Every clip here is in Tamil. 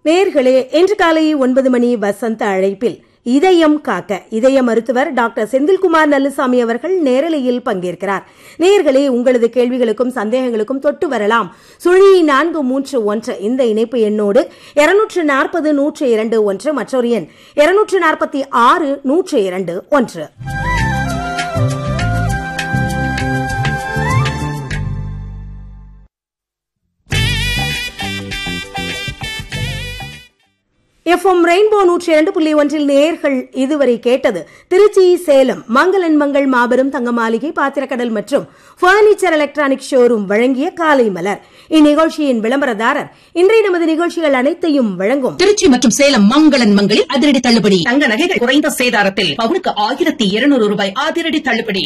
நேர்களே இன்று காலை ஒன்பது மணி வசந்த அழைப்பில் இதயம் காக்க இதய மருத்துவர் டாக்டர் செந்தில்குமார் நல்லுசாமி அவர்கள் நேரலையில் பங்கேற்கிறார் நேர்களே உங்களது கேள்விகளுக்கும் சந்தேகங்களுக்கும் தொட்டு வரலாம் சுழி நான்கு மூன்று ஒன்று இந்த இணைப்பு எண்ணோடு இருநூற்று நாற்பது நூற்று இரண்டு ஒன்று மற்றொரு எண் இருநூற்று நாற்பத்தி ஆறு நூற்று இரண்டு ஒன்று எஃப்எம் ரெயின்போ நூற்றி இரண்டு புள்ளி ஒன்றில் நேர்கள் இதுவரை கேட்டது திருச்சி சேலம் மங்களன் மங்கள் மாபெரும் தங்க மாளிகை பாத்திரக்கடல் மற்றும் பர்னிச்சர் எலக்ட்ரானிக் ஷோரூம் வழங்கிய காலை மலர் இந்நிகழ்ச்சியின் விளம்பரதாரர் இன்றைய நமது நிகழ்ச்சிகள் அனைத்தையும் வழங்கும் திருச்சி மற்றும் சேலம் மங்களன் மங்களில் அதிரடி தள்ளுபடி தங்க நகைகள் குறைந்த சேதாரத்தில் பவுனுக்கு ஆயிரத்தி இருநூறு ரூபாய் அதிரடி தள்ளுபடி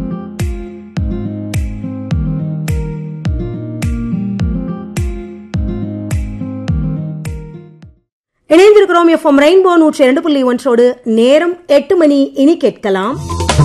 இணைந்திருக்கிறோம் எஃப்எம் ரெயின்போ நூற்றி இரண்டு புள்ளி ஒன்றோடு நேரம் எட்டு மணி இனி கேட்கலாம்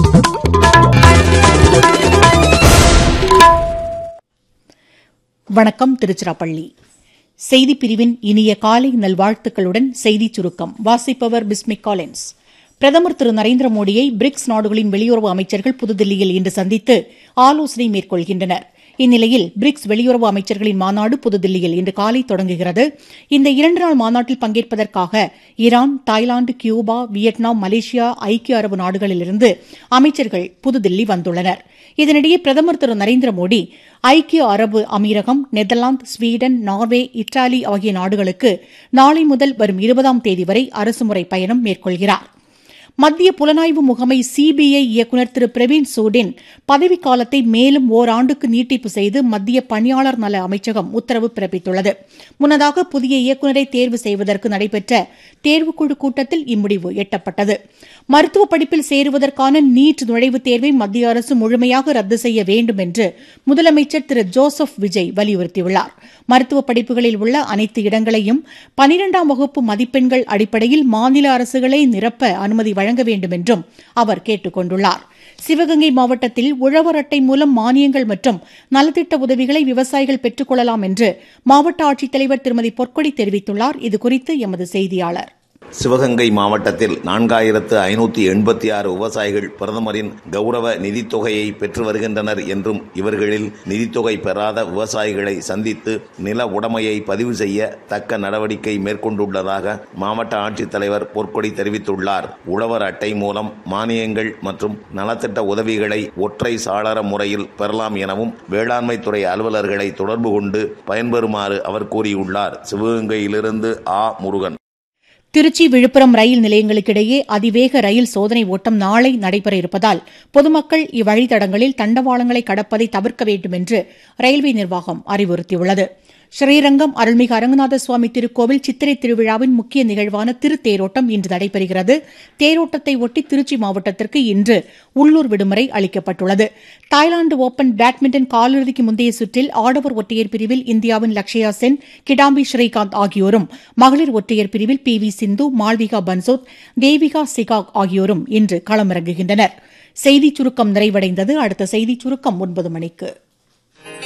வணக்கம் திருச்சிராப்பள்ளி செய்திப் பிரிவின் இனிய காலை நல்வாழ்த்துக்களுடன் செய்திச் சுருக்கம் வாசிப்பவர் பிஸ்மிக் காலின்ஸ் பிரதமர் திரு நரேந்திர மோடியை பிரிக்ஸ் நாடுகளின் வெளியுறவு அமைச்சர்கள் புதுதில்லியில் இன்று சந்தித்து ஆலோசனை மேற்கொள்கின்றனர் இந்நிலையில் பிரிக்ஸ் வெளியுறவு அமைச்சர்களின் மாநாடு புதுதில்லியில் இன்று காலை தொடங்குகிறது இந்த இரண்டு நாள் மாநாட்டில் பங்கேற்பதற்காக Iran Thailand Cuba Vietnam Malaysia ஐக்கிய அரபு நாடுகளிலிருந்து அமைச்சர்கள் புதுதில்லி வந்துள்ளனர் இதனிடையே பிரதமர் திரு நரேந்திர மோடி ஐக்கிய அரபு அமீரகம் நெதர்லாந்து ஸ்வீடன் நார்வே இத்தாலி ஆகிய நாடுகளுக்கு நாளை முதல் வரும் இருபதாம் தேதி வரை அரசுமுறை பயணம் மேற்கொள்கிறார் மத்திய புலனாய்வு முகமை சிபிஐ இயக்குநர் திரு பிரவீன் சூடின் பதவிக்காலத்தை மேலும் ஓராண்டுக்கு நீட்டிப்பு செய்து மத்திய பணியாளர் நல அமைச்சகம் உத்தரவு பிறப்பித்துள்ளது முன்னதாக புதிய இயக்குநரை தேர்வு செய்வதற்கு நடைபெற்ற தேர்வுக்குழு கூட்டத்தில் இம்முடிவு எட்டப்பட்டது மருத்துவ படிப்பில் சேருவதற்கான நீட் நுழைவுத் தேர்வை மத்திய அரசு முழுமையாக ரத்து செய்ய வேண்டும் என்று முதலமைச்சர் திரு ஜோசப் விஜய் வலியுறுத்தியுள்ளார் மருத்துவ படிப்புகளில் உள்ள அனைத்து இடங்களையும் பனிரெண்டாம் வகுப்பு மதிப்பெண்கள் அடிப்படையில் மாநில அரசுகளே நிரப்ப அனுமதி வழங்க வேண்டும் என்றும் அவர் கேட்டுக் கொண்டுள்ளார் சிவகங்கை மாவட்டத்தில் உழவர் அட்டை மூலம் மானியங்கள் மற்றும் நலத்திட்ட உதவிகளை விவசாயிகள் பெற்றுக் கொள்ளலாம் என்று மாவட்ட ஆட்சித்தலைவர் திருமதி பொற்கொடி தெரிவித்துள்ளார் இதுகுறித்து எமது செய்தியாளர் சிவகங்கை மாவட்டத்தில் நான்காயிரத்து ஐநூத்தி எண்பத்தி ஆறு விவசாயிகள் பிரதமரின் கௌரவ நிதித்தொகையை பெற்று வருகின்றனர் என்றும் இவர்களில் நிதித்தொகை பெறாத விவசாயிகளை சந்தித்து நில உடைமையை பதிவு செய்ய தக்க நடவடிக்கை மேற்கொண்டுள்ளதாக மாவட்ட ஆட்சித்தலைவர் பொற்கொடி தெரிவித்துள்ளார் உழவர் அட்டை மூலம் மானியங்கள் மற்றும் நலத்திட்ட உதவிகளை ஒற்றை சாளர முறையில் பெறலாம் எனவும் வேளாண்மை துறை அலுவலர்களை தொடர்பு கொண்டு பயன்பெறுமாறு அவர் கூறியுள்ளார் சிவகங்கையிலிருந்து ஆ முருகன் திருச்சி விழுப்புரம் ரயில் நிலையங்களுக்கிடையே அதிவேக ரயில் சோதனை ஓட்டம் நாளை நடைபெற இருப்பதால் பொதுமக்கள் இவ்வழித்தடங்களில் தண்டவாளங்களை கடப்பதை தவிர்க்க வேண்டும் என்று ரயில்வே நிர்வாகம் அறிவுறுத்தியுள்ளது ஸ்ரீரங்கம் அருள்மிகு அரங்கநாத சுவாமி திருக்கோவில் சித்திரை திருவிழாவின் முக்கிய நிகழ்வான திருத்தேரோட்டம் இன்று நடைபெறுகிறது தேரோட்டத்தை ஒட்டி திருச்சி மாவட்டத்திற்கு இன்று உள்ளூர் விடுமுறை அளிக்கப்பட்டுள்ளது தாய்லாந்து ஓபன் பேட்மிண்டன் காலிறுதிக்கு முந்தைய சுற்றில் ஆடவர் ஒற்றையர் பிரிவில் இந்தியாவின் லக்ஷயா சென் கிடாம்பி ஸ்ரீகாந்த் ஆகியோரும் மகளிர் ஒற்றையர் பிரிவில் பி வி சிந்து மால்விகா பன்சோத் தேவிகா சிகாக் ஆகியோரும் இன்று களமிறங்குகின்றனர் செய்திச் சுருக்கம் நிறைவடைந்தது அடுத்த செய்திச் சுருக்கம் ஒன்பது மணிக்கு